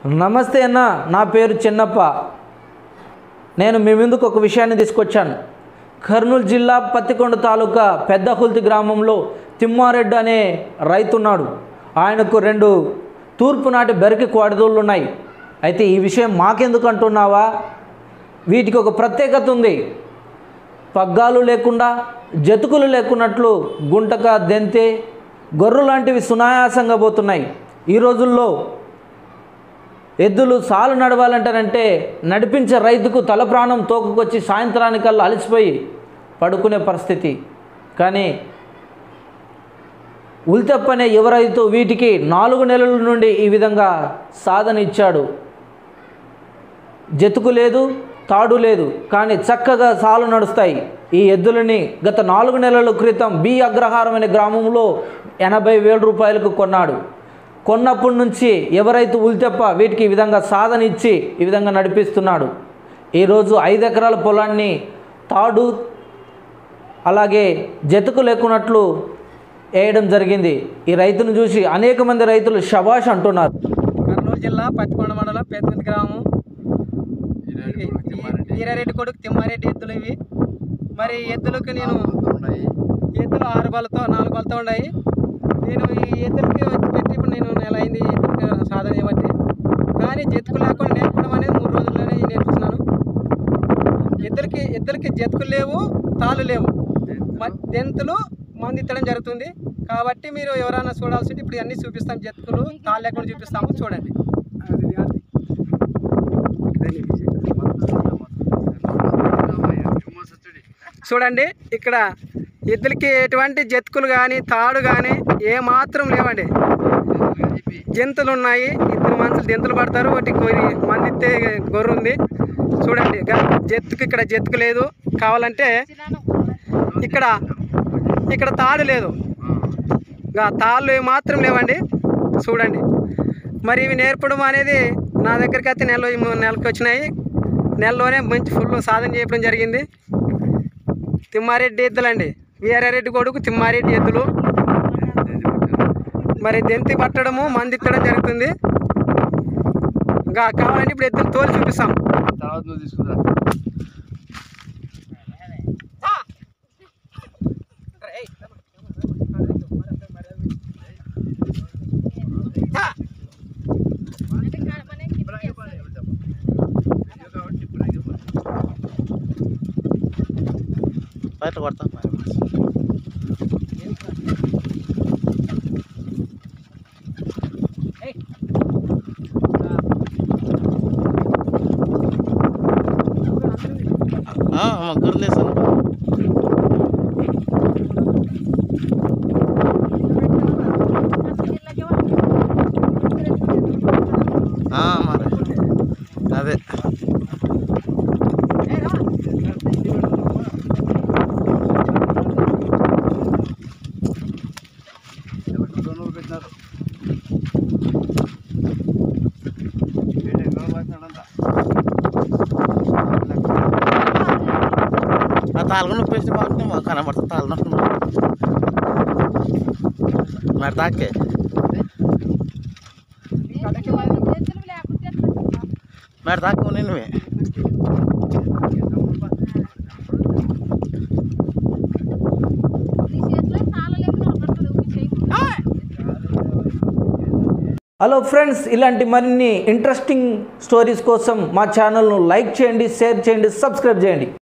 నమస్తే అన్న నా పేరు చిన్నప్ప నేను మీ ముందుకు ఒక విషయాన్ని తీసుకొచ్చాను కర్నూలు జిల్లా పత్తికొండ తాలూకా పెద్ద హుల్తి గ్రామంలో తిమ్మారెడ్డి అనే రైతున్నాడు ఆయనకు రెండు తూర్పు నాటి బెరకి కోడదూళ్ళు ఉన్నాయి అయితే ఈ విషయం మాకెందుకు అంటున్నావా వీటికి ఒక ప్రత్యేకత ఉంది పగ్గాలు లేకుండా జతుకులు లేకున్నట్లు గుంటక దెంతే గొర్రె లాంటివి సునాయాసంగా పోతున్నాయి ఈ రోజుల్లో ఎద్దులు సాలు నడవాలంటారంటే నడిపించే రైతుకు తల ప్రాణం తోకకొచ్చి సాయంత్రానికల్లా అలసిపోయి పడుకునే పరిస్థితి కానీ ఉల్తప్పనే యువ రైతు వీటికి నాలుగు నెలల నుండి ఈ విధంగా సాధన ఇచ్చాడు జతుకు లేదు తాడు లేదు కానీ చక్కగా సాలు నడుస్తాయి ఈ ఎద్దులని గత నాలుగు నెలల క్రితం బి అగ్రహారం అనే గ్రామంలో ఎనభై వేల రూపాయలకు కొన్నాడు కొన్నప్పటి నుంచి ఎవరైతే ఉల్తెప్ప వీటికి ఈ విధంగా సాధన ఇచ్చి ఈ విధంగా నడిపిస్తున్నాడు ఈరోజు ఐదు ఎకరాల పొలాన్ని తాడు అలాగే జతుకు లేకున్నట్లు వేయడం జరిగింది ఈ రైతును చూసి అనేక మంది రైతులు శబాష్ అంటున్నారు కర్నూలు జిల్లా పత్తికొండ మండలం పేదకుంది గ్రామం ఈరారెడ్డి కొడుకు తిమ్మారెడ్డి ఎద్దులు ఇవి మరి ఈ ఎద్దులకు నేను ఈ ఎద్దులు ఆరు బలతో నాలుగు బలతో ఉన్నాయి నేను ఈ ఎద్దులకి వచ్చి పెట్టి ఇప్పుడు నేను నెల అయింది ఈ ఎద్దులకి సాధన చేయబట్టి కానీ జతుకు లేకుండా నేర్పడం అనేది మూడు రోజుల్లోనే నేర్పుతున్నాను ఎద్దులకి ఎద్దులకి జతుకులు లేవు తాళ్ళు లేవు మ- దెంతులు మంది ఇత్తడం జరుగుతుంది కాబట్టి మీరు ఎవరైనా చూడాల్సి ఇప్పుడు అన్నీ చూపిస్తాం జతుకులు తాళ్ళు లేకుండా చూపిస్తాము చూడండి చూడండి ఇక్కడ ఎద్దులకి ఎటువంటి జతుకులు కానీ తాడు కానీ ఏ మాత్రం లేవండి జంతువులు ఉన్నాయి ఇద్దరు మనుషులు జంతువులు పడతారు ఒకటి గొర్రె మందితే గొర్రె ఉంది చూడండి గ- జత్తుకు ఇక్కడ జత్తుకు లేదు కావాలంటే ఇక్కడ ఇక్కడ తాడు లేదు ఇంకా తాళ్ళు మాత్రం లేవండి చూడండి మరి ఇవి నేర్పడం అనేది నా దగ్గరికి అయితే నెల నెలకి వచ్చినాయి నెలలోనే మంచి ఫుల్ సాధన చేయడం జరిగింది తిమ్మారెడ్డి ఎద్దులండి వీరారెడ్డి కొడుకు తిమ్మారెడ్డి ఎద్దులు మరి దెంతి పట్టడము మంది ఇత్తడం జరుగుతుంది ఇంకా కావాలంటే ఇప్పుడు ఎద్దులు తోలు చూపిస్తాం తర్వాత నువ్వు తీసుకుందా బయట కొడతా ముగ్గురు లేసాను మరి అదే రెండు పెట్టినారు ఎన్నో రాసినాడంతా ఆ తాళ్ళకు నొప్పి వేసిన బాగుంటుంది మాకు కనబడుతుంది తాళ్ళ నొప్పి మరి తాకే మరి తాకు నేను హలో ఫ్రెండ్స్ ఇలాంటి మరిన్ని ఇంట్రెస్టింగ్ స్టోరీస్ కోసం మా ఛానల్ను లైక్ చేయండి షేర్ చేయండి సబ్స్క్రైబ్ చేయండి